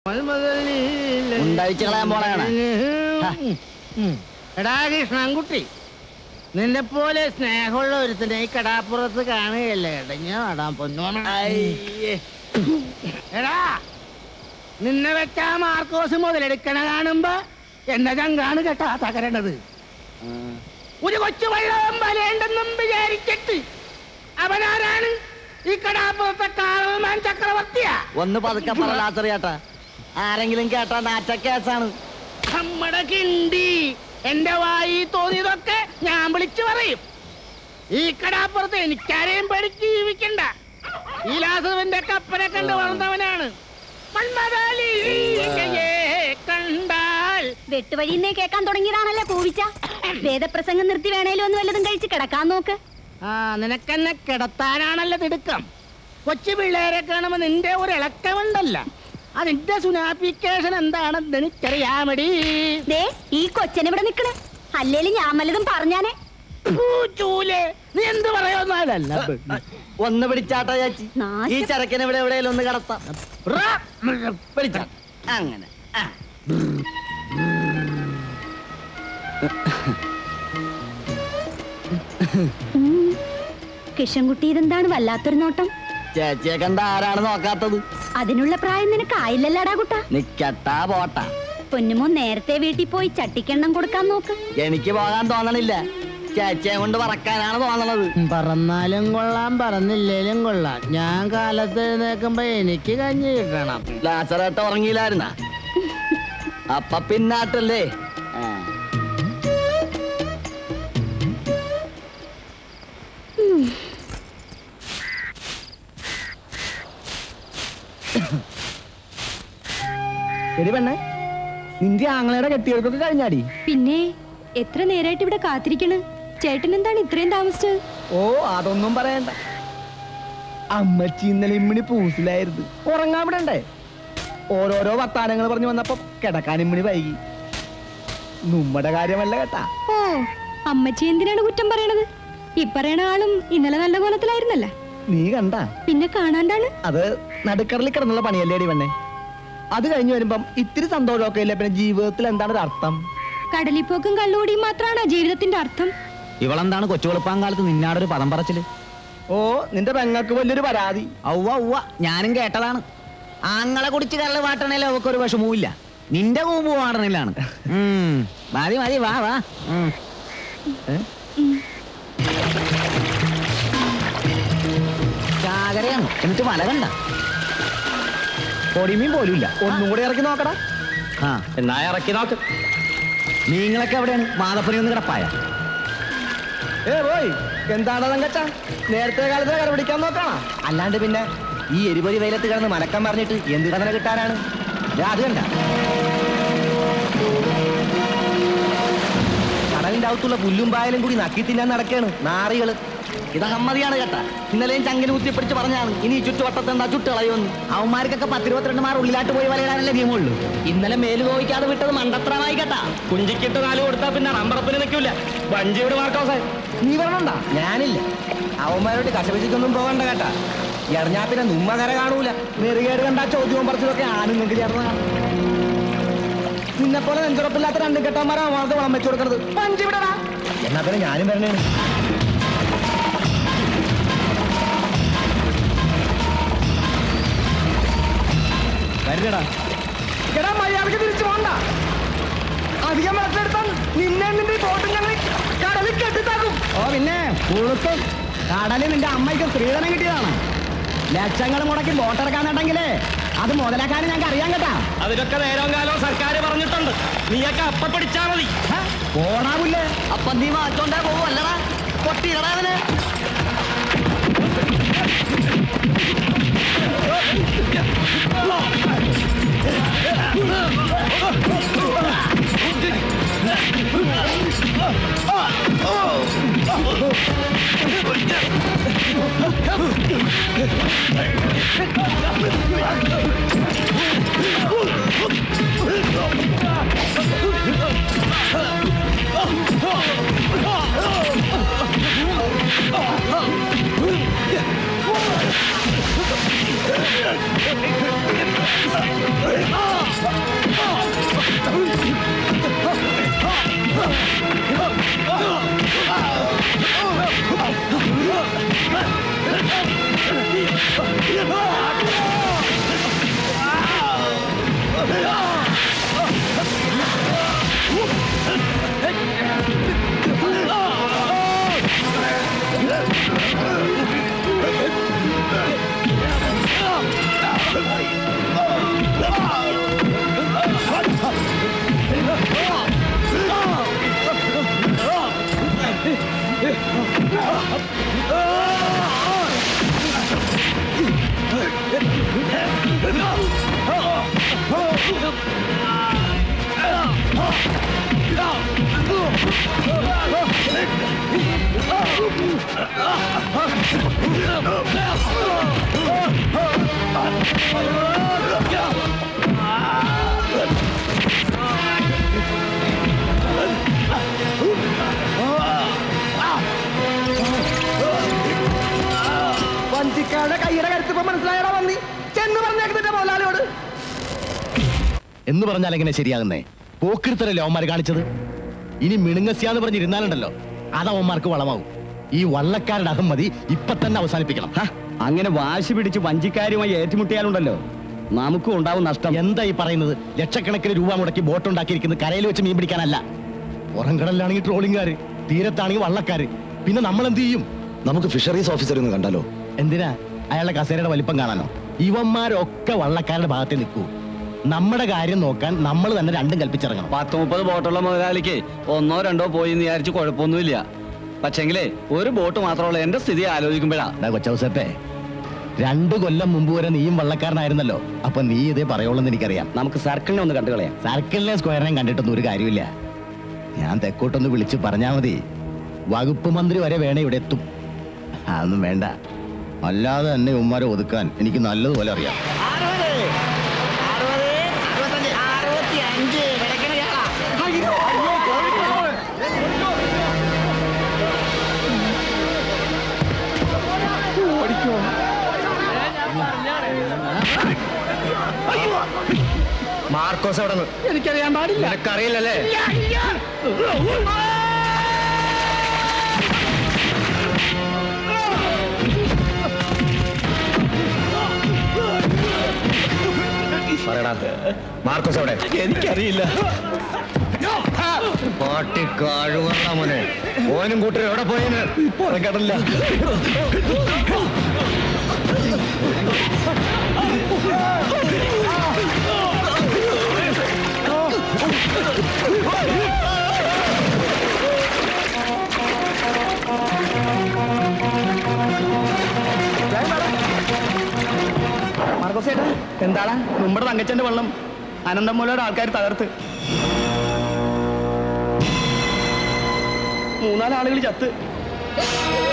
ഉണ്ടായിച്ച് കളയാൻ പോണയാണ് എടാ കൃഷ്ണൻകുട്ടി നിന്നെ പോലെ സ്നേഹമുള്ള ഒരുത്തനെ ഈ കടാപ്പുറത്ത് കാണുകയല്ലേ ഇടഞ്ഞ നടാൻ പൊന്നോണ എടാ നിന്നെ വെച്ചാ മാർക്കോസ് മുതലെടുക്കണ കാണുമ്പോ എന്റെ ചങ്കാണ് കേട്ടാ തകരണത് ഒരു കൊച്ചു വെള്ളം വലയുണ്ടെന്നും വിചാരിച്ചിട്ട് അവനാരാണ് ഈ കടാപ്പുറത്തെ കാറൽമാൻ ചക്രവർത്തിയാ ഒന്ന് പതുക്കെ പറലാച്ചറിയാട്ടാ ആരെങ്കിലും കേട്ടാ നാറ്റ കേസാണ് നമ്മുടെ കിണ്ടി എന്റെ വായി തോന്നിയതൊക്കെ ഞാൻ വിളിച്ചു പറയും ഈ കടാപ്പുറത്ത് എനിക്കാരെയും പേടിച്ച് ജീവിക്കണ്ട ഈ ലാസവന്റെ കപ്പനെ കണ്ട് വളർന്നവനാണ് മന്മഥാലിയെ കണ്ടാൽ വെട്ടുവഴിന്നേ കേൾക്കാൻ തുടങ്ങിയതാണല്ലേ പൂവിച്ച വേദപ്രസംഗം നിർത്തി വേണേലും ഒന്ന് വല്ലതും കഴിച്ച് കിടക്കാൻ നോക്ക് ആ നിനക്കെന്നെ കിടത്താനാണല്ലോ തിടുക്കം കൊച്ചു പിള്ളേരെ കാണുമ്പോ നിന്റെ ഒരു ഇളക്കമുണ്ടല്ല അതിന്റെ സുനാപ്പിക്കേഷൻ എന്താണെന്ന് എനിക്കറിയാമടി ദേ ഈ കൊച്ചനെ ഇവിടെ നിക്കണേ അല്ലേലും ഞാൻ വല്ലതും പറഞ്ഞാനേ ഫൂ, ചൂലേ നീ എന്ത് പറയുന്നതല്ല ഒന്ന് പിടിച്ചാട്ടാ ചാച്ചി നാശം. ഈ ചരക്കിനെ ഇവിടെ എവിടെയെങ്കിലും ഒന്ന് കടത്താം പിടിച്ചാ അങ്ങനെ ആ. കിഷൻകുട്ടി ഇതെന്താണ് വല്ലാത്തൊരു നോട്ടം ചേച്ചിയെ കണ്ട ആരാണ് നോക്കാത്തത് അതിനുള്ള പ്രായം നിനക്ക് ആയില്ലല്ലോടാ കുട്ടാ നിക്കട്ടാ പോട്ടാ പൊന്നുമോ നേരത്തെ വീട്ടിൽ പോയി ചട്ടിക്കെണ്ണം കൊടുക്കാൻ നോക്ക് എനിക്ക് പോകാൻ തോന്നണില്ല ചേച്ചിയെ കൊണ്ട് പറക്കാനാണ് തോന്നണത് പറന്നാലും കൊള്ളാം പറന്നില്ലേലും കൊള്ളാം ഞാൻ കാലത്ത് എഴുന്നേക്കുമ്പോ എനിക്ക് കഞ്ഞി കിട്ടണം ലാസറേട്ട ഉറങ്ങിയില്ലായിരുന്ന അപ്പൊ പിന്നാട്ടല്ലേ ആ. എടി പെണ്ണെ നിന്റെ ആങ്ങളയുടെ കെട്ടിയവർക്കൊക്കെ കഴിഞ്ഞാടി പിന്നെ എത്ര നേരായിട്ട് ഇവിടെ കാത്തിരിക്കണ് ചേട്ടൻ എന്താണ് ഇത്രയും താമസിച്ചത് ഓ അതൊന്നും പറയണ്ട അമ്മച്ചി ഇന്നലെ ഇമ്മിണി പൂസിലായിരുന്നു ഉറങ്ങാൻ വിടണ്ടേ ഓരോരോ വർത്താനങ്ങൾ പറഞ്ഞു വന്നപ്പോ കിടക്കാൻ ഇമ്മിണി വൈകി നമ്മുടെ കാര്യമല്ല കേട്ടാ ഓ അമ്മച്ചി എന്തിനാണ് കുറ്റം പറയണത് ഇപ്പറയണ ആളും ഇന്നലെ നല്ല കോലത്തിലായിരുന്നല്ല നീ കണ്ട പിന്നെ കാണാണ്ടാണ് അത് നടുക്കടലിൽ കിടന്നുള്ള പണിയല്ലേടി പെണ്ണെ അത് കഴിഞ്ഞു വരുമ്പം ഇത്തിരി സന്തോഷമൊക്കെ ഇല്ലേ പിന്നെ ജീവിതത്തിൽ എന്താണ് ഒരു അർത്ഥം കടലിപ്പോക്കും കള്ളുകൂടിയും മാത്രമാണ് ജീവിതത്തിന്റെ അർത്ഥം ഇവളെന്താണ് കൊച്ചുവെളുപ്പാങ്കാലത്ത് നിന്നാടൊരു പദം പറച്ചില് ഓ നിന്റെ പെങ്ങൾക്ക് വലിയൊരു പരാതി ഔവ ഔവ ഞാനും കേട്ടതാണ് ആങ്ങളെ കുടിച്ച് കരള് പാട്ടണേലും അവക്കൊരു വിഷമവും ഇല്ല നിന്റെ കൂമ്പ് പാടണില്ലാണ് ഉം. മതി മതി വാ വാ ഉം. ചാകരയാണ് എന്നിട്ട് വല കണ്ട പൊടിമീൻ പോലും ഇല്ല ഒന്നും കൂടെ ഇറക്കി നോക്കടാ ആ എന്നാ ഇറക്കി നോക്ക് നിങ്ങളൊക്കെ എവിടെയാണ് മാതപ്പനി ഒന്ന് കിടപ്പായ ഏ പോയി എന്താണ് തങ്കച്ച നേരത്തെ കാലത്ത് കര പിടിക്കാൻ നോക്കണ അല്ലാണ്ട് പിന്നെ ഈ എരിപൊരി വെയിലത്ത് കിടന്ന് മലക്കം പറഞ്ഞിട്ട് എന്ത് കഥന കിട്ടാനാണ് ദേ അത് കണ്ട കടലിന്റെ അകത്തുള്ള പുല്ലും പായലും കൂടി നക്കി തിന്നാൻ നടക്കാണ് നാറികള് ഇത് അഹമ്മതിയാണ് കേട്ടാ ഇന്നലെയും ചങ്കിന് കുത്തിപ്പിടിച്ച് പറഞ്ഞാണ് ഇനി ഈ ചുറ്റുവട്ടത്ത് എന്താ ചുട്ട് കളയുമെന്ന് അവന്മാർക്കൊക്കെ പത്തിരുപത്തിരണ്ട് മാർ ഉള്ളിലാട്ട് പോയി വലയിടാനല്ലേ നിയമമുള്ളൂ ഇന്നലെ മേല് നോവിക്കാതെ വിട്ടത് മണ്ടത്തരമായി കേട്ടാ കുഞ്ചിക്കിട്ട് നാല് കൊടുത്താ പിന്നെ റമ്പറപ്പിന് നിൽക്കൂല വഞ്ചിയുടെ മാർക്കോസായി നീ പറഞ്ഞണ്ട ഞാനില്ല അവന്മാരോട് കശപിച്ചിക്കൊന്നും പോകണ്ട കേട്ടാ എറിഞ്ഞാ പിന്നെ നുമ്മ കര കാണൂല നെറുകേട് കണ്ട ചോദ്യവും പറച്ചിലൊക്കെ ആണുങ്ങൾക്ക് ചേർന്നതാണ് നിന്നെ പോലെ നെഞ്ചുറപ്പില്ലാത്ത രണ്ടും കെട്ടന്മാരാ അവർക്ക് വളം വെച്ചു കൊടുക്കണത് വഞ്ചി വിടടാ എന്നാ പിന്നെ ഞാനും വരണേണ് വരില്ലടാ എടാ മര്യാദക്ക് തിരിച്ചു പോണ്ട അധികം വെള്ളത്തിലെടുത്താൽ നിന്നെ നിന്റെ ഈ ബോട്ടും ഞങ്ങൾ കടലിൽ കെട്ടിത്താക്കും ഓ പിന്നെ പുഴുത്തും കടലിൽ നിന്റെ അമ്മയ്ക്ക് സ്ത്രീധനം കിട്ടിയതാണ് ലക്ഷങ്ങൾ മുടക്കി ബോട്ടിറക്കാന്നുണ്ടെങ്കിലേ അത് മുതലാക്കാൻ ഞങ്ങൾക്ക് അറിയാൻ കേട്ടാ അതിനൊക്കെ നേരവും കാലവും സർക്കാർ പറഞ്ഞിട്ടുണ്ട് നീയൊക്കെ അപ്പ പിടിച്ചാ മതി ഓടാവില്ലേ അപ്പൊ നീ മാറ്റോണ്ടേ പോവല്ലടാ പൊട്ടിയിടടാ അവന് ആ വഞ്ചിക്കാരുടെ കൈയുടെ കരുത്തിപ്പോ മനസ്സിലായടാ വന്നി ചെന്ന് പറഞ്ഞേക്കുന്നിന്റെ മുതലാളിയോട് എന്ന് പറഞ്ഞാൽ എങ്ങനെ ശരിയാകുന്നേ പോക്കിരുത്തരല്ലേ അവന്മാർ കാണിച്ചത് ഇനി മിണുങ്ങസ്യാന്ന് പറഞ്ഞിരുന്നാലുണ്ടല്ലോ അത് അവന്മാർക്ക് വളമാവും ഈ വള്ളക്കാരുടെ അഹമ്മതി ഇപ്പൊ തന്നെ അവസാനിപ്പിക്കണം ഹ, അങ്ങനെ വാശി പിടിച്ച് വഞ്ചിക്കാരുമായി ഏറ്റുമുട്ടിയാലുണ്ടല്ലോ നമുക്കും ഉണ്ടാവും നഷ്ടം എന്താ ഈ പറയുന്നത് ലക്ഷക്കണക്കിന് രൂപ മുടക്കി ബോട്ട് ഉണ്ടാക്കിയിരിക്കുന്നത് കരയിൽ വെച്ച് മീൻ പിടിക്കാനല്ല പുറംകടലിലാണെങ്കിൽ ട്രോളിംഗുകാര് തീരത്താണെങ്കിൽ വള്ളക്കാര് പിന്നെ നമ്മൾ എന്ത് ചെയ്യും നമുക്ക് ഫിഷറീസ് ഓഫീസർ ഒന്ന് കണ്ടാലോ എന്തിനാ അയാളുടെ കസേരയുടെ വലിപ്പം കാണാനോ ഇവന്മാരൊക്കെ വള്ളക്കാരുടെ ഭാഗത്ത് നിൽക്കൂ നമ്മുടെ കാര്യം നോക്കാൻ നമ്മൾ തന്നെ രണ്ടും കൽപ്പിച്ചിറങ്ങണം പത്ത് മുപ്പത് ബോട്ടുള്ള മുതലാളിക്ക് ഒന്നോ രണ്ടോ പോയി എന്ന് വിചാരിച്ച് കുഴപ്പമൊന്നുമില്ല പക്ഷെങ്കിലേ ഒരു ബോട്ട് മാത്രമുള്ള എന്റെ സ്ഥിതി ആലോചിക്കുമ്പോഴാ എടാ കൊച്ചൗസപ്പേ രണ്ടു കൊല്ലം മുമ്പ് വരെ നീയും വള്ളക്കാരനായിരുന്നല്ലോ അപ്പൊ നീ ഇതേ പറയുള്ളൂ എനിക്കറിയാം നമുക്ക് സർക്കിളിനെ ഒന്ന് കണ്ടു കളയാം സർക്കിളിനെ സ്ക്വയറിനെയും കണ്ടിട്ടൊന്നും ഒരു കാര്യമില്ല ഞാൻ തെക്കോട്ടൊന്ന് വിളിച്ച് പറഞ്ഞാ മതി വകുപ്പ് മന്ത്രി വരെ വേണേ ഇവിടെ എത്തും അതൊന്നും വേണ്ട അല്ലാതെ തന്നെ ഉമ്മാരെ ഒതുക്കാൻ എനിക്ക് നല്ലതുപോലെ അറിയാം മാർക്കോസ് അവിടെ എനിക്കറിയാൻ പാടില്ല നിനക്കറിയില്ലല്ലേ ഇല്ല, ഇല്ല. പറയടാ മാർക്കോസ് അവിടെ എനിക്കറിയില്ല പാട്ടി കാഴുവറ മോനെ ഓനും കൂട്ടരും എവിടെ പോയെന്ന് പുറകടല്ല മാർക്കോസേട്ടാ എന്താണ് നമ്മുടെ തങ്കച്ചന്റെ വെള്ളം അനന്തം മൂലയുടെ ആൾക്കാർ തകർത്ത് മൂന്നാല് ആളുകൾ ചത്ത്